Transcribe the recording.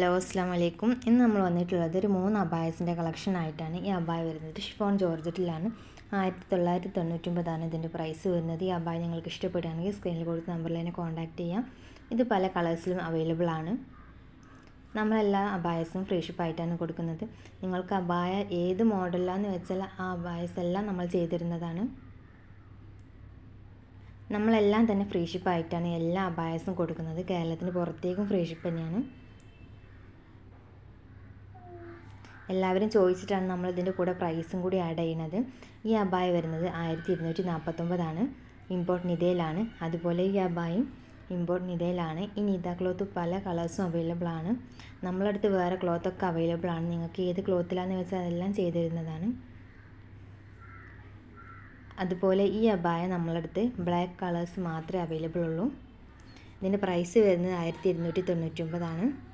hello അസ്സാം വലൈക്കും ഇന്ന് നമ്മൾ വന്നിട്ടുള്ളത് ഒരു മൂന്ന് അബായസിൻ്റെ കളക്ഷൻ ആയിട്ടാണ് ഈ അബായ വരുന്നത് ഷിഫോൺ ജോർജറ്റിലാണ് ആയിരത്തി തൊള്ളായിരത്തി തൊണ്ണൂറ്റൊമ്പതാണ് ഇതിൻ്റെ പ്രൈസ് വരുന്നത് ഈ അബായ നിങ്ങൾക്ക് ഇഷ്ടപ്പെടുകയാണെങ്കിൽ സ്ക്രീനിൽ കൊടുത്ത നമ്പറിൽ തന്നെ കോൺടാക്റ്റ് ചെയ്യാം ഇത് പല കളേഴ്സിലും അവൈലബിൾ ആണ് നമ്മളെല്ലാ അബായസും ഫ്രീ ഷിപ്പായിട്ടാണ് കൊടുക്കുന്നത് നിങ്ങൾക്ക് അബായ ഏത് മോഡലാന്ന് വെച്ചാൽ ആ അബായസ് എല്ലാം നമ്മൾ ചെയ്തിരുന്നതാണ് നമ്മളെല്ലാം തന്നെ ഫ്രീ ഷിപ്പായിട്ടാണ് എല്ലാ അബായസും കൊടുക്കുന്നത് കേരളത്തിന് പുറത്തേക്കും ഫ്രീ ഷിപ്പ് തന്നെയാണ് എല്ലാവരും ചോദിച്ചിട്ടാണ് നമ്മൾ ഇതിൻ്റെ കൂടെ പ്രൈസും കൂടി ആഡ് ചെയ്യുന്നത് ഈ അബായ വരുന്നത് ആയിരത്തി ഇരുന്നൂറ്റി നാൽപ്പത്തൊമ്പതാണ് ഇമ്പോർട്ട് നിതയിലാണ് അതുപോലെ ഈ അബായും ഇമ്പോർട്ട് നിതയിലാണ് ഈ നിത ക്ലോത്ത് പല കളേഴ്സും അവൈലബിൾ ആണ് നമ്മളടുത്ത് വേറെ ക്ലോത്തൊക്കെ അവൈലബിൾ ആണ് നിങ്ങൾക്ക് ഏത് ക്ലോത്തിലാണെന്ന് വെച്ചാൽ അതെല്ലാം ചെയ്തു തരുന്നതാണ് അതുപോലെ ഈ അബായ നമ്മളടുത്ത് ബ്ലാക്ക് കളേഴ്സ് മാത്രമേ അവൈലബിൾ ഉള്ളൂ ഇതിൻ്റെ പ്രൈസ് വരുന്നത് ആയിരത്തി ഇരുന്നൂറ്റി തൊണ്ണൂറ്റി ഒമ്പതാണ്